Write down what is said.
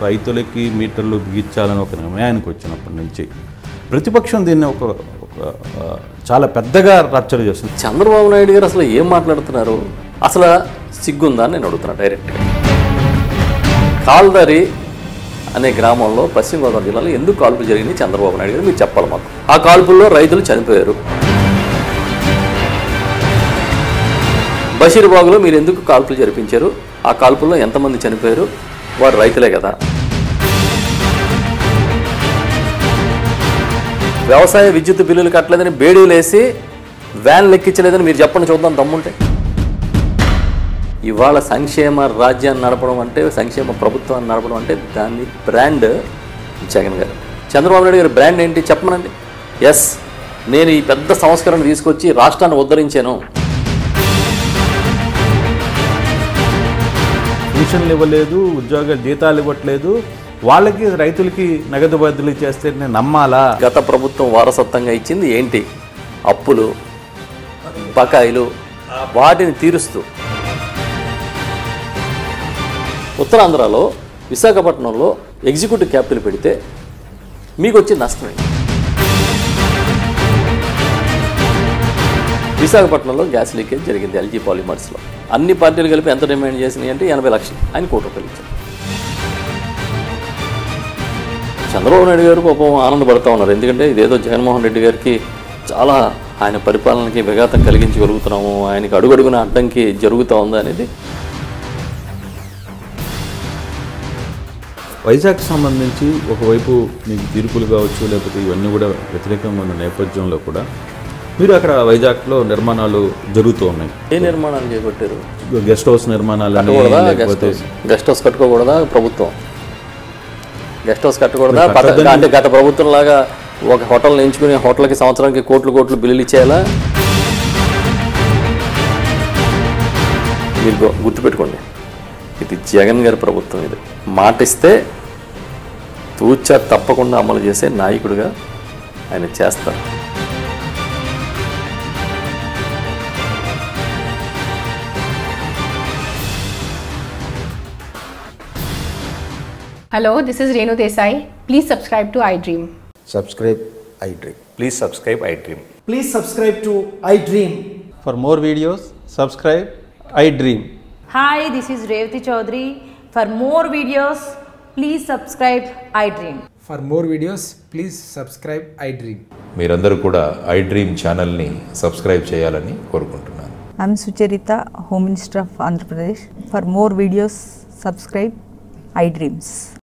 రైతులకి మీటర్లు బిగించాలని ఒక నిర్ణయానికి వచ్చినప్పటి నుంచి ప్రతిపక్షం దీన్ని ఒక ఒక ఆ, చాలా పెద్దగా రచ్చన చేస్తుంది చంద్రబాబు నాయుడు గారు అసలు ఏం మాట్లాడుతున్నారు అసలు సిగ్గుందా అని నేను అడుగుతున్నా డైరెక్ట్గా కాల్దారి అనే గ్రామంలో పశ్చిమ గోదావరి జిల్లాలో ఎందుకు కాల్పులు జరిగినాయి చంద్రబాబు నాయుడు గారు మీరు చెప్పాలి మాకు ఆ కాల్పుల్లో రైతులు చనిపోయారు బషీర్బాగులో మీరు ఎందుకు కాల్పులు జరిపించారు ఆ కాల్పుల్లో ఎంతమంది చనిపోయారు వారు రైతులే కదా వ్యవసాయ విద్యుత్ బిల్లులు కట్టలేదని బేడీలు వేసి వ్యాన్ లెక్కించలేదని మీరు చెప్పండి చూద్దాం దమ్ముంటే ఇవాళ సంక్షేమ రాజ్యాన్ని నడపడం అంటే సంక్షేమ ప్రభుత్వాన్ని నడపడం అంటే దాని బ్రాండ్ జగన్ గారు చంద్రబాబు నాయుడు గారి బ్రాండ్ ఏంటి చెప్పమనండి ఎస్ నేను ఈ పెద్ద సంస్కరణ తీసుకొచ్చి రాష్ట్రాన్ని ఉద్ధరించాను పెన్షన్లు ఇవ్వలేదు ఉద్యోగ జీతాలు ఇవ్వట్లేదు వాళ్ళకి రైతులకి నగదు బదిలీ చేస్తే నేను నమ్మాలా గత ప్రభుత్వం వారసత్వంగా ఇచ్చింది ఏంటి అప్పులు బకాయిలు వాటిని తీరుస్తూ ఉత్తరాంధ్రలో విశాఖపట్నంలో ఎగ్జిక్యూటివ్ క్యాపిటల్ పెడితే మీకు వచ్చే నష్టం ఏంటి విశాఖపట్నంలో గ్యాస్ లీకేజ్ జరిగింది ఎల్జీ పాలిమర్స్లో అన్ని పార్టీలు కలిపి ఎంత డిమాండ్ చేసినాయి అంటే ఎనభై లక్షలు ఆయన కోటి రూపాయలు ఇచ్చారు చంద్రబాబు నాయుడు గారు పాపం ఆనందపడతా ఉన్నారు ఎందుకంటే ఇదేదో జగన్మోహన్ రెడ్డి గారికి చాలా ఆయన పరిపాలనకి విఘాతం కలిగించగలుగుతున్నాము ఆయనకి అడుగడుగున అడ్డంకి జరుగుతూ ఉంది అనేది వైజాగ్ సంబంధించి ఒకవైపు మీకు తీర్పులు కావచ్చు లేకపోతే ఇవన్నీ కూడా వ్యతిరేకంగా ఉన్న నేపథ్యంలో కూడా మీరు అక్కడ వైజాగ్లో నిర్మాణాలు జరుగుతూ ఉన్నాయి ఏ నిర్మాణాలు చేపట్టారు గెస్ట్ హౌస్ నిర్మాణాలు కట్టకూడదా గెస్ట్ లేకపోతే హౌస్ గెస్ట్ హౌస్ కట్టుకోకూడదా ప్రభుత్వం గెస్ట్ హౌస్ కట్టకూడదా మీరు పథ- కట్టొద్దని- అంటే గత ప్రభుత్వం లాగా ఒక హోటల్ ఎంచుకుని హోటల్కి సంవత్సరానికి కోట్లు కోట్లు బిల్లులు ఇచ్చేయాలా మీరు గు- గుర్తుపెట్టుకోండి ఇది జగన్ గారి ప్రభుత్వం ఇది మాటిస్తే తూచా తప్పకుండా అమలు చేసే నాయకుడిగా ఆయన చేస్తారు Hello, this is Renu Desai. Please subscribe to iDream. subscribe iDream. Please subscribe iDream. Please subscribe to iDream. For more videos, subscribe I Dream. Hi, this is Revati Chaudhary. For more videos, please subscribe iDream. For more videos, please subscribe iDream. మీరందరూ కూడా iDream ఛానల్ని subscribe చేయాలని కోరుకుంటున్నాను I'm Sucharita, Home Minister of Andhra Pradesh. For more videos, subscribe iDreams.